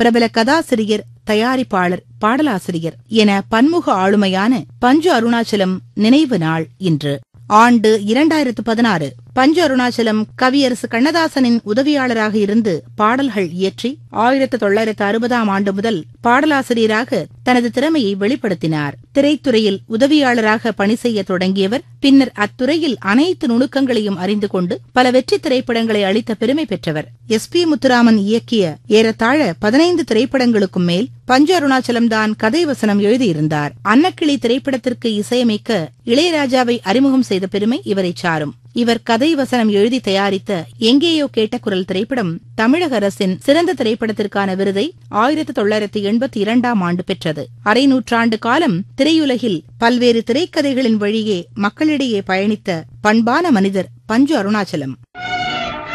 பிரபல கதாசிரியர் தயாரிப்பாளர் பாடலாசிரியர் என பன்முக ஆளுமையான பஞ்சு அருணாச்சலம் நினைவு நாள் இன்று ஆண்டு இரண்டாயிரத்து பதினாறு பஞ்சு அருணாச்சலம் கவியரசு கண்ணதாசனின் உதவியாளராக இருந்து பாடல்கள் இயற்றி ஆயிரத்து தொள்ளாயிரத்து அறுபதாம் ஆண்டு முதல் பாடலாசிரியராக தனது திறமையை வெளிப்படுத்தினார் திரைத்துறையில் உதவியாளராக பணி செய்ய தொடங்கியவர் பின்னர் அத்துறையில் அனைத்து நுணுக்கங்களையும் அறிந்து கொண்டு பல வெற்றி திரைப்படங்களை அளித்த பெருமை பெற்றவர் எஸ் பி முத்துராமன் இயக்கிய ஏறத்தாழ பதினைந்து திரைப்படங்களுக்கும் மேல் பஞ்சு அருணாச்சலம் தான் கதை வசனம் எழுதியிருந்தார் அன்னக்கிளி திரைப்படத்திற்கு இசையமைக்க இளையராஜாவை அறிமுகம் செய்த பெருமை இவரை சாரும் இவர் கதை வசனம் எழுதி தயாரித்த எங்கேயோ கேட்ட குரல் திரைப்படம் தமிழக அரசின் சிறந்த திரைப்படத்திற்கான விருதை ஆயிரத்து தொள்ளாயிரத்து எண்பத்தி இரண்டாம் ஆண்டு பெற்றது அரை நூற்றாண்டு காலம் திரையுலகில் பல்வேறு திரைக்கதைகளின் வழியே மக்களிடையே பயணித்த பண்பான மனிதர் பஞ்சு அருணாச்சலம்